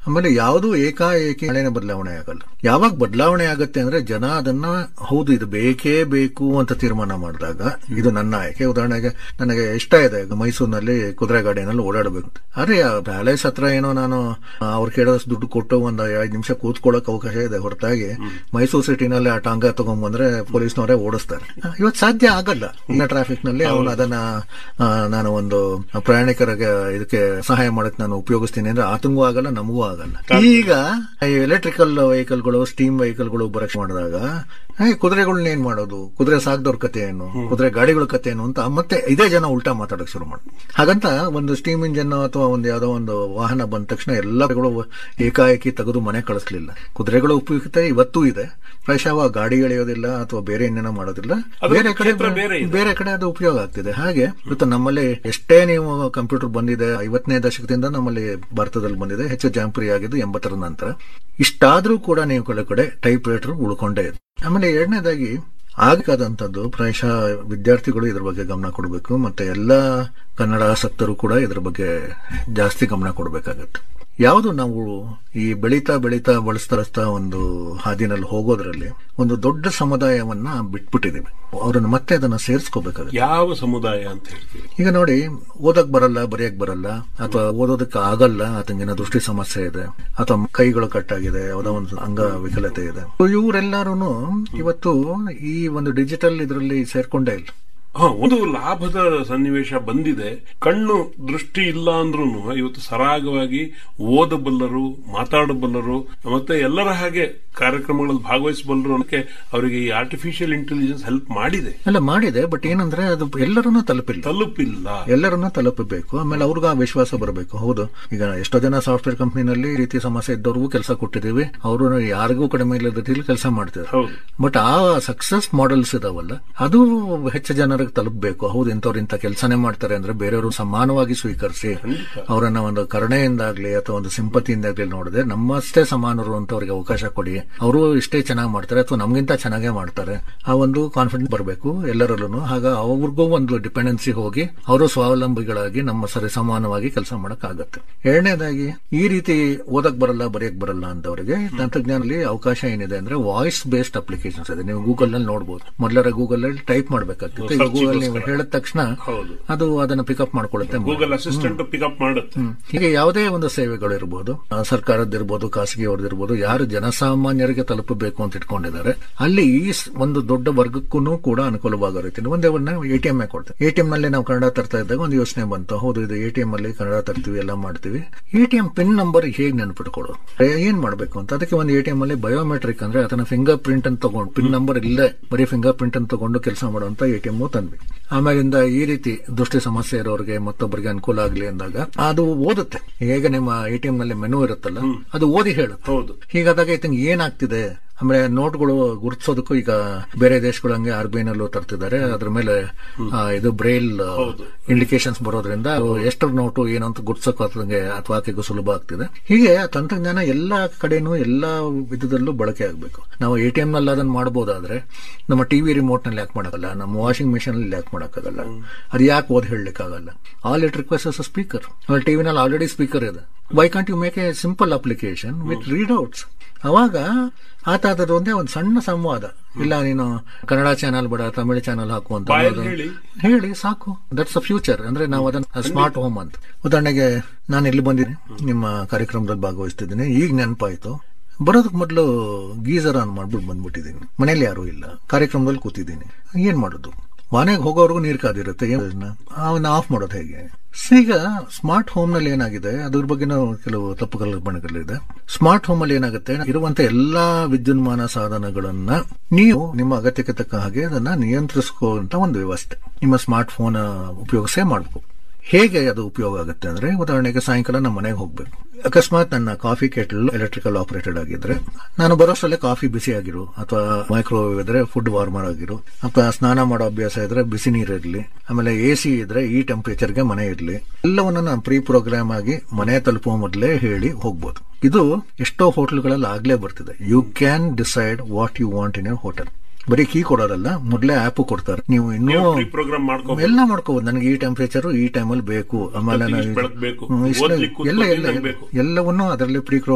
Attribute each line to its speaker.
Speaker 1: ಆಮೇಲೆ ಯಾವುದು ಏಕಾಏಕಿ ಮಳೆನೇ ಬದಲಾವಣೆ ಆಗಲ್ಲ ಯಾವಾಗ ಬದಲಾವಣೆ ಆಗುತ್ತೆ ಅಂದ್ರೆ ಜನ ಅದನ್ನ ಹೌದು ಇದು ಬೇಕೇ ಬೇಕು ಅಂತ ತೀರ್ಮಾನ ಮಾಡಿದಾಗ ಇದು ನನ್ನ ಆಯ್ಕೆ ಉದಾಹರಣೆಗೆ ನನಗೆ ಇಷ್ಟ ಇದೆ ಮೈಸೂರಿನಲ್ಲಿ ಕುದುರೆ ಗಾಡಿನಲ್ಲಿ ಓಡಾಡಬೇಕು ಆದ್ರೆ ಪ್ಯಾಲೇಸ್ ಹತ್ರ ಏನೋ ನಾನು ಅವ್ರು ಕೇಳೋದಷ್ಟು ದುಡ್ಡು ಕೊಟ್ಟು ಒಂದು ಐದು ನಿಮಿಷ ಕೂತ್ಕೊಳ್ಳೋಕೆ ಅವಕಾಶ ಇದೆ ಹೊರತಾಗಿ ಮೈಸೂರು ಸಿಟಿನಲ್ಲಿ ಆ ಟಾಂಗ ತಗೊಂಡ್ಬಂದ್ರೆ ಪೊಲೀಸ್ನವರೇ ಓಡಿಸ್ತಾರೆ ಇವತ್ತು ಸಾಧ್ಯ ಆಗಲ್ಲ ಇನ್ನ ಟ್ರಾಫಿಕ್ ನಲ್ಲಿ ಅವನು ಅದನ್ನ ಆ, ನಾನು ಒಂದು ಪ್ರಯಾಣಿಕರಿಗೆ ಇದಕ್ಕೆ ಸಹಾಯ ಮಾಡಕ್ ನಾನು ಉಪಯೋಗಿಸ್ತೀನಿ ಅಂದ್ರೆ ಆತಂಗೂ ಆಗಲ್ಲ ನಮಗೂ ಆಗಲ್ಲ ಈಗ ಈ ಎಲೆಕ್ಟ್ರಿಕಲ್ ವೆಹಿಕಲ್ಗಳು ಸ್ಟೀಮ್ ವೆಹಿಕಲ್ಗಳು ಬರಕ್ ಮಾಡಿದಾಗ ಏ, ಕುದುರೆಗಳನ್ನ ಏನ್ ಮಾಡೋದು ಕುದುರೆ ಸಾಕ್ದವ್ರ ಕತೆ ಏನು ಕುದುರೆ ಗಾಡಿಗಳ ಕತೆ ಏನು ಅಂತ ಮತ್ತೆ ಇದೇ ಜನ ಉಲ್ಟಾ ಮಾತಾಡಕ್ ಶುರು ಮಾಡಿ ಹಾಗಂತ ಒಂದು ಸ್ಟೀಮ್ ಇಂಜನ್ ಅಥವಾ ಒಂದು ಯಾವ್ದೋ ಒಂದು ವಾಹನ ಬಂದ ತಕ್ಷಣ ಎಲ್ಲಗಳು ಏಕಾಏಕಿ ತೆಗೆದು ಮನೆ ಕಳಿಸ್ಲಿಲ್ಲ ಕುದುರೆಗಳ ಉಪಯುಕ್ತತೆ ಇವತ್ತೂ ಇದೆ ಪ್ರಾಯಶಃ ಆ ಗಾಡಿ ಎಳೆಯೋದಿಲ್ಲ ಅಥವಾ ಬೇರೆ ಇನ್ನೇನೋ ಮಾಡೋದಿಲ್ಲ
Speaker 2: ಅದು
Speaker 1: ಬೇರೆ ಕಡೆ
Speaker 2: ಕ್ಷೇತ್ರ ಬೇರೆ ಇದೆ.
Speaker 1: ಬೇರೆ ಕಡೆ ಅದು ಉಪಯೋಗ ಆಗ್ತಿದೆ ಹಾಗೆ ಇವತ್ತು ನಮ್ಮಲ್ಲಿ ಎಷ್ಟೇ ನೀವು ಕಂಪ್ಯೂಟರ್ ಬಂದಿದೆ ಐವತ್ತನೇ ದಶಕದಿಂದ ನಮ್ಮಲ್ಲಿ ಭಾರತದಲ್ಲಿ ಬಂದಿದೆ ಹೆಚ್ಚು ಜಾಂಪ್ರಿಯ ಆಗಿದ್ದು ಎಂಬತ್ತರ ನಂತರ ಇಷ್ಟಾದ್ರೂ ಕೂಡ ನೀವು ಕಡೆ ಕಡೆ ಟೈಪ್ ರೈಟರ್ ಉಳ್ಕೊಂಡೇ ಇದೆ ಆಮೇಲೆ ಎರಡನೇದಾಗಿ ಆಗಬೇಕಾದಂಥದ್ದು ಪ್ರಾಯಶಃ ವಿದ್ಯಾರ್ಥಿಗಳು ಇದ್ರ ಬಗ್ಗೆ ಗಮನ ಕೊಡಬೇಕು ಮತ್ತೆ ಎಲ್ಲ ಕನ್ನಡ ಆಸಕ್ತರು ಕೂಡ ಇದ್ರ ಬಗ್ಗೆ ಜಾಸ್ತಿ ಗಮನ ಕೊಡಬೇಕಾಗತ್ತೆ ಯಾವುದು ನಾವು ಈ ಬೆಳೀತಾ ಬೆಳೀತಾ ಬಳಸ್ತಾ ಒಂದು ಹಾದಿನಲ್ಲಿ ಹೋಗೋದ್ರಲ್ಲಿ ಒಂದು ದೊಡ್ಡ ಸಮುದಾಯವನ್ನ ಬಿಟ್ಬಿಟ್ಟಿದೀವಿ ಅವ್ರನ್ನ ಮತ್ತೆ ಅದನ್ನ ಸೇರಿಸ್ಕೋಬೇಕಾಗುತ್ತೆ
Speaker 2: ಯಾವ ಸಮುದಾಯ ಅಂತ ಹೇಳ್ತೀವಿ
Speaker 1: ಈಗ ನೋಡಿ ಓದಕ್ ಬರಲ್ಲ ಬರೆಯಕ್ ಬರಲ್ಲ ಅಥವಾ ಓದೋದಕ್ಕೆ ಆಗಲ್ಲ ಆತಂಗಿನ ದೃಷ್ಟಿ ಸಮಸ್ಯೆ ಇದೆ ಅಥವಾ ಕೈಗಳು ಕಟ್ಟಾಗಿದೆ ಯಾವುದೋ ಒಂದು ಅಂಗವಿಕಲತೆ ಇದೆ ಇವರೆಲ್ಲರೂ ಇವತ್ತು ಈ ಒಂದು ಡಿಜಿಟಲ್ ಇದರಲ್ಲಿ ಸೇರ್ಕೊಂಡೇ ಇಲ್ಲ
Speaker 2: ಹಾ ಒಂದು ಲಾಭದ ಸನ್ನಿವೇಶ ಬಂದಿದೆ ಕಣ್ಣು ದೃಷ್ಟಿ ಇಲ್ಲ ಅಂದ್ರೂ ಇವತ್ತು ಸರಾಗವಾಗಿ ಓದಬಲ್ಲರು ಮಾತಾಡಬಲ್ಲರು ಮತ್ತೆ ಎಲ್ಲರ ಹಾಗೆ ಕಾರ್ಯಕ್ರಮಗಳಲ್ಲಿ ಭಾಗವಹಿಸಬಲ್ಲರು ಅನ್ನಕ್ಕೆ ಅವರಿಗೆ ಈ ಆರ್ಟಿಫಿಷಿಯಲ್ ಇಂಟೆಲಿಜೆನ್ಸ್ ಹೆಲ್ಪ್ ಮಾಡಿದೆ
Speaker 1: ಎಲ್ಲ ಮಾಡಿದೆ ಬಟ್ ಏನಂದ್ರೆ ಅದು ಎಲ್ಲರನ್ನೂ ತಲುಪಿಲ್ಲ
Speaker 2: ತಲುಪಿಲ್ಲ
Speaker 1: ಎಲ್ಲರನ್ನೂ ತಲುಪಬೇಕು ಆಮೇಲೆ ಅವ್ರಿಗೂ ಆ ವಿಶ್ವಾಸ ಬರಬೇಕು ಹೌದು ಈಗ ಎಷ್ಟೋ ಜನ ಸಾಫ್ಟ್ವೇರ್ ಕಂಪ್ನಿನಲ್ಲಿ ಈ ರೀತಿ ಸಮಸ್ಯೆ ಇದ್ದವ್ರಿಗೂ ಕೆಲಸ ಕೊಟ್ಟಿದ್ದೀವಿ ಅವರು ಯಾರಿಗೂ ಕಡಿಮೆ ಇಲ್ಲದ ರೀತಿಯಲ್ಲಿ ಕೆಲಸ ಮಾಡ್ತಿದ್ದಾರೆ
Speaker 2: ಹೌದು
Speaker 1: ಬಟ್ ಆ ಸಕ್ಸಸ್ ಮಾಡೆಲ್ಸ್ ಇದಾವಲ್ಲ ಅದು ಹೆಚ್ಚು ಜನರಿಗೆ ತಲುಪಬೇಕು ಹೌದು ಇಂಥವ್ರು ಇಂಥ ಕೆಲಸನೇ ಮಾಡ್ತಾರೆ ಅಂದ್ರೆ ಬೇರೆಯವರು ಸಮಾನವಾಗಿ ಸ್ವೀಕರಿಸಿ ಅವರನ್ನ ಒಂದು ಕರುಣೆಯಿಂದಾಗ್ಲಿ ಅಥವಾ ಒಂದು ಸಿಂಪತಿಯಿಂದಾಗ್ಲಿ ನೋಡಿದ್ರೆ ನಮ್ಮಷ್ಟೇ ಸಮಾನರು ಅಂತ ಅವ್ರಿಗೆ ಅವಕಾಶ ಕೊಡಿ ಅವರು ಇಷ್ಟೇ ಚೆನ್ನಾಗಿ ಮಾಡ್ತಾರೆ ಅಥವಾ ನಮ್ಗಿಂತ ಚೆನ್ನಾಗೇ ಮಾಡ್ತಾರೆ ಆ ಒಂದು ಕಾನ್ಫಿಡೆನ್ಸ್ ಬರಬೇಕು ಎಲ್ಲರಲ್ಲೂ ಆಗ ಅವ್ರಿಗೂ ಒಂದು ಡಿಪೆಂಡೆನ್ಸಿ ಹೋಗಿ ಅವರು ಸ್ವಾವಲಂಬಿಗಳಾಗಿ ನಮ್ಮ ಸರಿ ಸಮಾನವಾಗಿ ಕೆಲಸ ಮಾಡಕ್ ಆಗತ್ತೆ ಎರಡನೇದಾಗಿ ಈ ರೀತಿ ಓದಕ್ ಬರಲ್ಲ ಬರೆಯಕ್ ಬರಲ್ಲ ಅಂತವರಿಗೆ ತಂತ್ರಜ್ಞಾನದಲ್ಲಿ ಅವಕಾಶ ಏನಿದೆ ಅಂದ್ರೆ ವಾಯ್ಸ್ ಬೇಸ್ಡ್ ಅಪ್ಲಿಕೇಶನ್ಸ್ ಇದೆ ನೀವು ಗೂಗಲ್ ನಲ್ಲಿ ನೋಡಬಹುದು ಮೊದಲರ ಗೂಗಲ್ ಅಲ್ಲಿ ಟೈಪ್ ಮಾಡ್ಬೇಕಾಗ್ತಿತ್ತು ಈಗ ಗೂಗಲ್ ನೀವು ಹೇಳಿದ ತಕ್ಷಣ
Speaker 2: ಹೌದು
Speaker 1: ಅದು ಅದನ್ನ ಪಿಕಪ್ ಮಾಡ್ಕೊಳ್ಳುತ್ತೆ
Speaker 2: ಗೂಗಲ್ ಅಸಿಸ್ಟೆಂಟ್ ಪಿಕಪ್ ಮಾಡುತ್ತೆ
Speaker 1: ಹೀಗೆ ಯಾವುದೇ ಒಂದು ಸೇವೆಗಳು ಇರ್ಬೋದು ಆ, ಸರ್ಕಾರದ್ದಿರ್ಬೋದು ಖಾಸಗಿ ಅವ್ರದ್ದಿರ್ಬೋದು ಯಾರು ಜನಸಾಮಾನ್ಯರಿಗೆ ತಲುಪಬೇಕು ಅಂತ ಇಟ್ಕೊಂಡಿದ್ದಾರೆ ಅಲ್ಲಿ ಈ ಸ್- ಒಂದು ದೊಡ್ಡ ವರ್ಗಕ್ಕೂ ಕೂಡ ಅನುಕೂಲವಾಗೋ ರೀತಿ ಒಂದೇ ಒಂದು ಎಟಿಎಂ ಕೊಡ್ತೇವೆ ಎಟಿಎಂ ನಲ್ಲಿ ನಾವು ಕನ್ನಡ ತರ್ತಾ ಇದ್ದಾಗ ಒಂದು ಯೋಚನೆ ಬಂತು ಹೌದು ಇದು ಎಟಿಎಂ ಅಲ್ಲಿ ಕನ್ನಡ ತರ್ತೀವಿ ಎಲ್ಲ ಮಾಡ್ತೀವಿ ಎಟಿಎಂ ಪಿನ್ ನಂಬರ್ ಹೇಗೆ ನೆನ್ಪಿಟ್ಕೊಳ್ಳೋದು ಏ, ಏನ್ ಮಾಡ್ಬೇಕು ಅಂತ ಅದಕ್ಕೆ ಒಂದು ಎಟಿಎಂ ಅಲ್ಲಿ ಬಯೋಮೆಟ್ರಿಕ್ ಅಂದ್ರೆ ಅದನ್ನ ಫಿಂಗರ್ ಪ್ರಿಂಟ್ ಅಂತ ತಗೊಂಡು ಪಿನ್ ನಂಬರ್ ಇಲ್ಲೇ ಬರೀ ಫಿಂಗರ್ ಪ್ರಿಂಟ್ ಅಂತ ತಗೊಂಡು ಕೆಲಸ ಮಾಡುವಂತ ಎಟಿಎಂ ತಂದ್ವಿ ಆಮೇಲಿಂದ ಈ ರೀತಿ ದೃಷ್ಟಿ ಸಮಸ್ಯೆ ಇರೋರಿಗೆ ಮತ್ತೊಬ್ಬರಿಗೆ ಅನುಕೂಲ ಆಗಲಿ ಅಂದಾಗ ಅದು ಓದುತ್ತೆ ಹೇಗೆ ನಿಮ್ಮ ಎಟಿಎಂ ನಲ್ಲಿ ಮೆನು ಇರುತ್ತಲ್ಲ ಅದು ಓದಿ ಹೇಳುತ್ತೆ
Speaker 2: ಹೌದು
Speaker 1: ಹೀಗಾದಾಗ ಇತಂಗೆ ಏನಾಗ್ತಿದೆ ಆಮೇಲೆ ನೋಟ್ಗಳು ಗುರುತಿಸೋದಕ್ಕೂ ಈಗ ಬೇರೆ ದೇಶಗಳು ಹಂಗೆ ಆರ್ ಬಿ ನಲ್ಲೂ ತರ್ತಿದ್ದಾರೆ ಅದ್ರ ಮೇಲೆ ಆ, ಇದು ಬ್ರೈಲ್ ಇಂಡಿಕೇಶನ್ಸ್ ಬರೋದ್ರಿಂದ ಅದು ಎಷ್ಟರ ನೋಟು ಏನು ಅಂತ ಗುರ್ಸೋಕೆ ಅದಂಗೆ ಅಥವಾ ಆಕೆಗೂ ಸುಲಭ ಆಗ್ತಿದೆ ಹೀಗೆ ಆ ತಂತ್ರಜ್ಞಾನ ಎಲ್ಲಾ ಕಡೆನೂ ಎಲ್ಲಾ ವಿಧದಲ್ಲೂ ಬಳಕೆ ಆಗಬೇಕು ನಾವು ಎ ಟಿ ಎಂ ನಲ್ಲಿ ಅದನ್ನ ಮಾಡಬಹುದಾದ್ರೆ ನಮ್ಮ ಟಿವಿ ರಿಮೋಟ್ ನಲ್ಲಿ ಯಾಕೆ ಮಾಡಕ್ಕಲ್ಲ ನಮ್ಮ ವಾಷಿಂಗ್ ಮಿಷಿನ್ ಅಲ್ಲಿ ಯಾಕೆ ಮಾಡಕ್ಕಾಗಲ್ಲ ಅದು ಯಾಕೆ ಓದ್ ಹೇಳಲಿಕ್ಕಾಗಲ್ಲ ಆಲ್ ಇಟ್ ರಿಕ್ವೆಸ್ಟ್ ಸ್ಪೀಕರ್ ಟಿವಿನಲ್ಲಿ ಆಲ್ರೆಡಿ ಸ್ಪೀಕರ್ ಇದೆ why can't you make a simple application with read outs ಅವಾಗ ಆತ ಅದರ ಒಂದೇ ಒಂದು ಸಣ್ಣ ಸಂವಾದ ಇಲ್ಲ ನೀನು ಕನ್ನಡ ಚಾನಲ್ ಬೇಡ ತಮಿಳು ಚಾನಲ್ ಹಾಕು ಅಂತ
Speaker 2: ಬಾಯಲ್ಲಿ
Speaker 1: ಅನ್ನೋದು.
Speaker 2: ಹೇಳಿ.
Speaker 1: ಹೇಳಿ ಸಾಕು ದಟ್ಸ್ ಅ ಫ್ಯೂಚರ್ ಅಂದ್ರೆ ನಾವು ಅದನ್ನ ಸ್ಮಾರ್ಟ್ ಹೋಮ್ ಅಂತ ಉದಾಹರಣೆಗೆ ನಾನು ಇಲ್ಲಿ ಬಂದಿನಿ ನಿಮ್ಮ ಕಾರ್ಯಕ್ರಮದಲ್ಲಿ ಭಾಗವಹಿಸ್ತಿದ್ದೀನಿ ಈಗ ನೆನಪಾಯ್ತು ಬರೋದಕ್ಕೆ ಮೊದಲು ಗೀಸರ್ ಆನ್ ಮಾಡ್ಬಿಟ್ಟು ಬಂದ್ಬಿಟ್ಟಿದ್ದೀನಿ ಮನೇಲಿ ಯಾರೂ ಇಲ್ಲ ಕಾರ್ಯಕ್ರಮದಲ್ಲಿ ಕೂತಿದ್ದೀನಿ ಏನ್ ಮಾಡೋದು ಮನೆಗೆ ಹೋಗೋರ್ಗು ನೀರು ಕಾದಿರುತ್ತೆ ಅವನ್ನ ಆಫ್ ಮಾಡೋದು ಹೇಗೆ ಸೊ ಈಗ ಸ್ಮಾರ್ಟ್ ಹೋಮ್ ನಲ್ಲಿ ಏನಾಗಿದೆ ಅದ್ರ ಬಗ್ಗೆನೂ ಕೆಲವು ತಪ್ಪು ಕಲ್ಪನೆಗಳಿದೆ ಸ್ಮಾರ್ಟ್ ಹೋಮ್ ಅಲ್ಲಿ ಏನಾಗುತ್ತೆ ಇರುವಂತ ಎಲ್ಲಾ ವಿದ್ಯುನ್ಮಾನ ಸಾಧನಗಳನ್ನ ನೀವು ನಿಮ್ಮ ಅಗತ್ಯಕ್ಕೆ ತಕ್ಕ ಹಾಗೆ ಅದನ್ನ ನಿಯಂತ್ರಿಸ್ಕೊಳ್ಳುವಂತ ಒಂದು ವ್ಯವಸ್ಥೆ ನಿಮ್ಮ ಸ್ಮಾರ್ಟ್ ಫೋನ್ ಉಪಯೋಗಿಸೇ ಮಾಡಬೇಕು ಹೇಗೆ ಅದು ಉಪಯೋಗ ಆಗುತ್ತೆ ಅಂದ್ರೆ ಉದಾಹರಣೆಗೆ ಸಾಯಂಕಾಲ ನಮ್ಮ ಮನೆಗೆ ಹೋಗ್ಬೇಕು ಅಕಸ್ಮಾತ್ ನನ್ನ ಕಾಫಿ ಕೆಟಲ್ ಎಲೆಕ್ಟ್ರಿಕಲ್ ಆಪರೇಟೆಡ್ ಆಗಿದ್ರೆ ನಾನು ಬರೋಷ್ಟರಲ್ಲೇ ಕಾಫಿ ಬಿಸಿ ಆಗಿರು ಅಥವಾ ಮೈಕ್ರೋವೇವ್ ಇದ್ರೆ ಫುಡ್ ವಾರ್ಮರ್ ಆಗಿರು ಅಥವಾ ಸ್ನಾನ ಮಾಡೋ ಅಭ್ಯಾಸ ಇದ್ರೆ ಬಿಸಿ ನೀರು ಇರಲಿ ಆಮೇಲೆ ಎ ಸಿ ಇದ್ರೆ ಈ ಟೆಂಪರೇಚರ್ಗೆ ಮನೆ ಇರಲಿ ಎಲ್ಲವನ್ನ ನಾನು ಪ್ರೀ ಪ್ರೋಗ್ರಾಮ್ ಆಗಿ ಮನೆ ತಲುಪುವ ಮೊದಲೇ ಹೇಳಿ ಹೋಗ್ಬೋದು ಇದು ಎಷ್ಟೋ ಹೋಟೆಲ್ಗಳಲ್ಲಿ ಆಗ್ಲೇ ಬರ್ತಿದೆ you can decide what you want in your hotel ಬರೀ ಕೀ ಕೊಡೋದಲ್ಲ ಮೊದಲೇ ಆಪ್ ಕೊಡ್ತಾರೆ ನೀವು ಇನ್ನೂ
Speaker 2: ಪ್ರೋಗ್ರಾಮ್ ಮಾಡ್ಕೋ
Speaker 1: ಎಲ್ಲ ಮಾಡ್ಕೋಬಹುದು ನನಗೆ ಈ ಟೆಂಪರೇಚರ್ ಈ ಟೈಮಲ್ಲಿ ಬೇಕು ಆಮೇಲೆ
Speaker 2: ಇಷ್ಟು
Speaker 1: ನಾನು-
Speaker 2: ಬೆಳಕು ಬೇಕು.
Speaker 1: ಹ್ಮ್, ಇಷ್ಟು-
Speaker 2: ಓದ್ಲಿಕ್ಕೆ
Speaker 1: ಎಲ್ಲ
Speaker 2: ಕೂತ್ಕೊಳ್ಳಿ
Speaker 1: ಎಲ್ಲ
Speaker 2: ನಂಗೆ ಬೇಕು.
Speaker 1: ಎಲ್ಲವನ್ನೂ ಅದರಲ್ಲಿ ಪ್ರೀ